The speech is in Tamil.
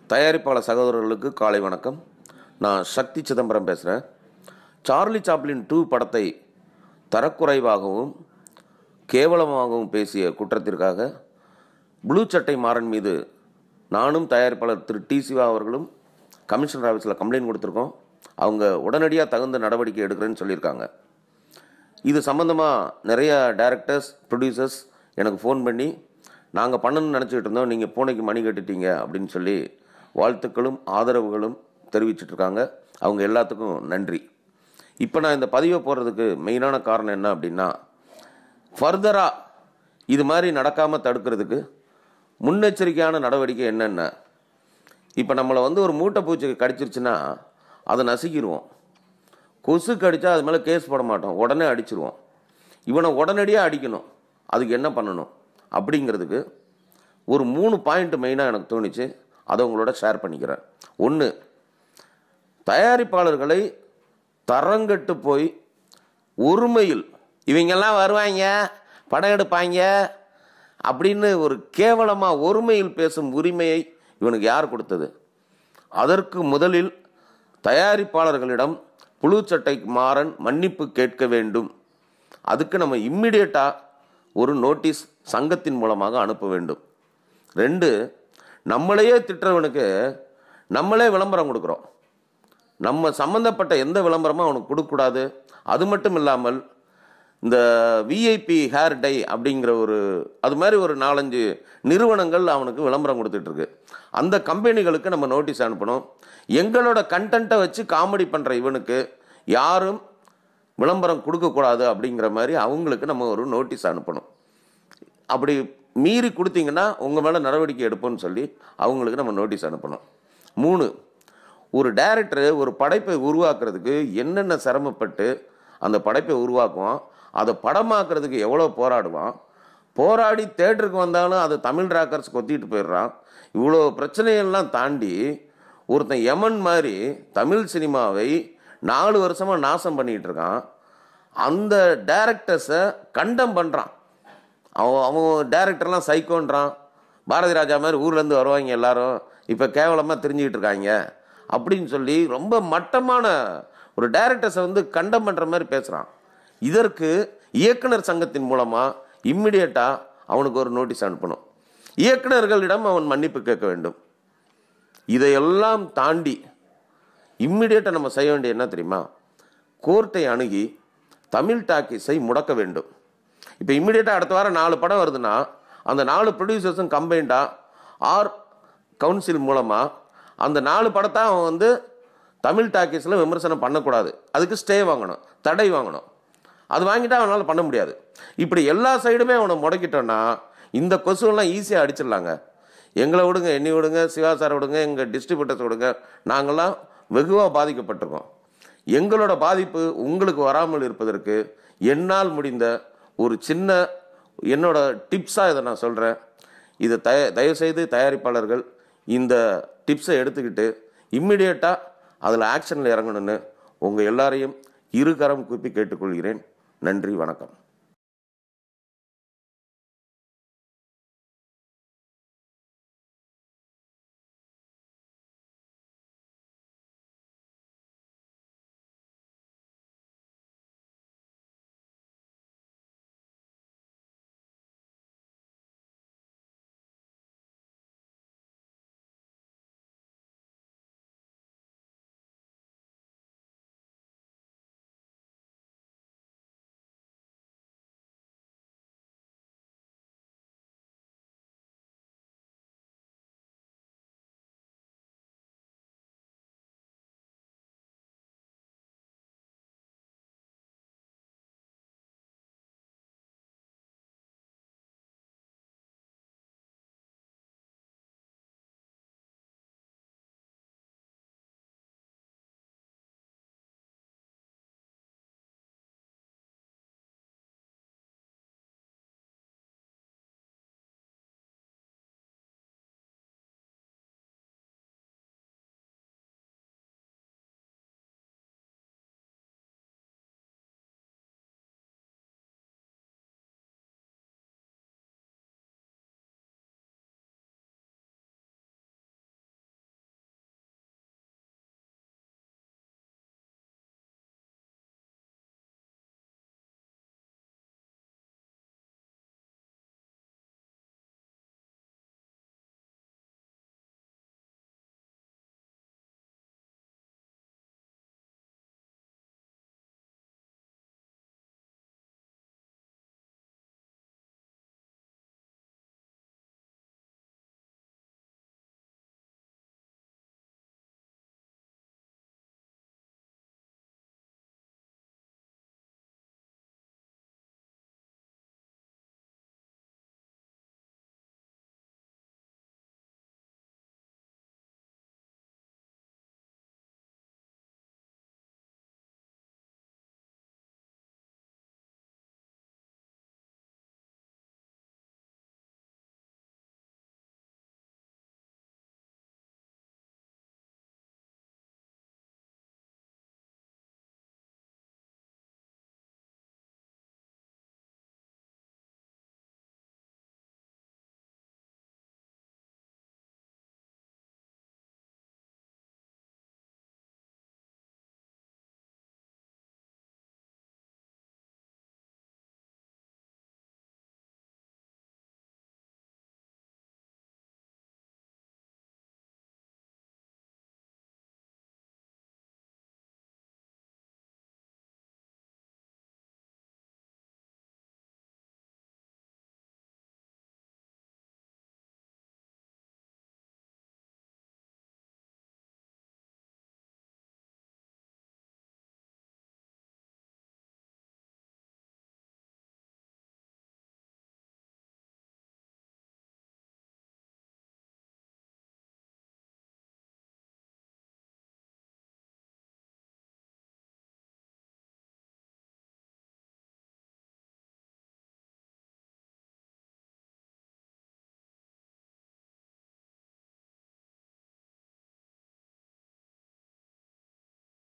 தயாரிப்பாளர் சகோதரர்களுக்கு காலை வணக்கம் நான் சக்தி சிதம்பரம் பேசுகிறேன் சார்லி சாப்ளின் டூ படத்தை தரக்குறைவாகவும் கேவலமாகவும் பேசிய குற்றத்திற்காக ப்ளூ சட்டை மாறன் மீது நானும் தயாரிப்பாளர் திரு டி சிவா அவர்களும் கமிஷனர் ஆஃபீஸில் கம்ப்ளைண்ட் கொடுத்துருக்கோம் அவங்க உடனடியாக தகுந்த நடவடிக்கை எடுக்கிறேன்னு சொல்லியிருக்காங்க இது சம்மந்தமாக நிறைய டைரக்டர்ஸ் ப்ரொடியூசர்ஸ் எனக்கு ஃபோன் பண்ணி நாங்கள் பண்ணணும்னு நினச்சிக்கிட்டு இருந்தோம் நீங்கள் பூனைக்கு மணி கட்டிட்டீங்க அப்படின்னு சொல்லி வாழ்த்துக்களும் ஆதரவுகளும் தெரிவிச்சிட்டு இருக்காங்க அவங்க எல்லாத்துக்கும் நன்றி இப்போ நான் இந்த பதிவை போடுறதுக்கு மெயினான காரணம் என்ன அப்படின்னா ஃபர்தராக இது மாதிரி நடக்காமல் தடுக்கிறதுக்கு முன்னெச்சரிக்கையான நடவடிக்கை என்னென்ன இப்போ நம்மளை வந்து ஒரு மூட்டை பூச்சி கடிச்சிருச்சுன்னா அதை நசுக்கிடுவோம் கொசு கடிச்சா அது மேலே கேஸ் போட மாட்டோம் உடனே அடிச்சிருவோம் இவனை உடனடியாக அடிக்கணும் அதுக்கு என்ன பண்ணணும் அப்படிங்கிறதுக்கு ஒரு மூணு பாயிண்ட் மெயினாக எனக்கு தோணுச்சு அதை உங்களோட ஷேர் பண்ணிக்கிறேன் ஒன்று தயாரிப்பாளர்களை தரங்கட்டு போய் ஒருமையில் இவங்கெல்லாம் வருவாங்க படம் எடுப்பாங்க அப்படின்னு ஒரு கேவலமாக ஒருமையில் பேசும் உரிமையை இவனுக்கு யார் கொடுத்தது அதற்கு முதலில் தயாரிப்பாளர்களிடம் புழு சட்டை மாறன் மன்னிப்பு கேட்க வேண்டும் அதுக்கு நம்ம இம்மிடியட்டாக ஒரு நோட்டீஸ் சங்கத்தின் மூலமாக அனுப்ப வேண்டும் ரெண்டு நம்மளையே திட்டுறவனுக்கு நம்மளே விளம்பரம் கொடுக்குறோம் நம்ம சம்மந்தப்பட்ட எந்த விளம்பரமும் அவனுக்கு கொடுக்கக்கூடாது அது மட்டும் இல்லாமல் இந்த விஐபி ஹேர் டை அப்படிங்கிற ஒரு அது மாதிரி ஒரு நாலஞ்சு நிறுவனங்கள் அவனுக்கு விளம்பரம் கொடுத்துட்ருக்கு அந்த கம்பெனிகளுக்கு நம்ம நோட்டீஸ் அனுப்பணும் எங்களோட கண்டென்ட்டை வச்சு காமெடி பண்ணுற இவனுக்கு யாரும் விளம்பரம் கொடுக்கக்கூடாது அப்படிங்கிற மாதிரி அவங்களுக்கு நம்ம ஒரு நோட்டீஸ் அனுப்பணும் அப்படி மீறி கொடுத்தீங்கன்னா உங்கள் மேலே நடவடிக்கை எடுப்போம்னு சொல்லி அவங்களுக்கு நம்ம நோட்டீஸ் அனுப்பணும் மூணு ஒரு டைரக்டர் ஒரு படைப்பை உருவாக்குறதுக்கு என்னென்ன சிரமப்பட்டு அந்த படைப்பை உருவாக்குவான் அதை படமாக்குறதுக்கு எவ்வளோ போராடுவான் போராடி தேட்டருக்கு வந்தாலும் அதை தமிழ் ராக்கர்ஸ் கொத்திட்டு போயிடுறான் இவ்வளோ பிரச்சனையெல்லாம் தாண்டி ஒருத்தன் யமன் மாதிரி தமிழ் சினிமாவை நாலு வருஷமாக நாசம் பண்ணிகிட்டு இருக்கான் அந்த டேரக்டர்ஸை கண்டம் பண்ணுறான் அவன் அவன் டேரக்டர்லாம் சைக்கோன்றான் பாரதி ராஜா மாதிரி ஊர்லேருந்து வருவாங்க எல்லாரும் இப்போ கேவலமாக தெரிஞ்சுக்கிட்டு இருக்காங்க அப்படின்னு சொல்லி ரொம்ப மட்டமான ஒரு டைரக்டர்ஸை வந்து கண்டம் பண்ணுற மாதிரி பேசுகிறான் இதற்கு இயக்குனர் சங்கத்தின் மூலமாக இம்மிடியட்டாக அவனுக்கு ஒரு நோட்டீஸ் அனுப்பணும் இயக்குனர்களிடம் அவன் மன்னிப்பு கேட்க வேண்டும் இதையெல்லாம் தாண்டி இம்மிடியட்டாக நம்ம செய்ய வேண்டிய என்ன தெரியுமா கோர்ட்டை அணுகி தமிழ் டாக்கீஸை முடக்க வேண்டும் இப்போ இம்மிடியட்டாக அடுத்த வாரம் நாலு படம் வருதுன்னா அந்த நாலு ப்ரொடியூசர்ஸும் கம்பைண்டாக ஆர் கவுன்சில் மூலமாக அந்த நாலு படத்தை அவன் வந்து தமிழ் டாக்கீஸில் விமர்சனம் பண்ணக்கூடாது அதுக்கு ஸ்டே வாங்கணும் தடை வாங்கணும் அது வாங்கிட்டா அவனால் பண்ண முடியாது இப்படி எல்லா சைடுமே அவனை முடக்கிட்டோன்னா இந்த கொசுவெல்லாம் ஈஸியாக அடிச்சிடலாங்க எங்களை விடுங்க என்னை விடுங்க சிவா சார் விடுங்க எங்கள் டிஸ்ட்ரிபியூட்டர்ஸ் விடுங்க நாங்கள்லாம் வெகுவாக பாதிக்கப்பட்டிருக்கோம் எங்களோட பாதிப்பு உங்களுக்கு வராமல் இருப்பதற்கு என்னால் முடிந்த ஒரு சின்ன என்னோட டிப்ஸாக இதை நான் சொல்கிறேன் இதை தய தயவுசெய்து தயாரிப்பாளர்கள் இந்த டிப்ஸை எடுத்துக்கிட்டு இம்மிடியட்டாக அதில் ஆக்ஷனில் இறங்கணும்னு உங்கள் எல்லாரையும் இருகரம் கூப்பி கேட்டுக்கொள்கிறேன் நன்றி வணக்கம்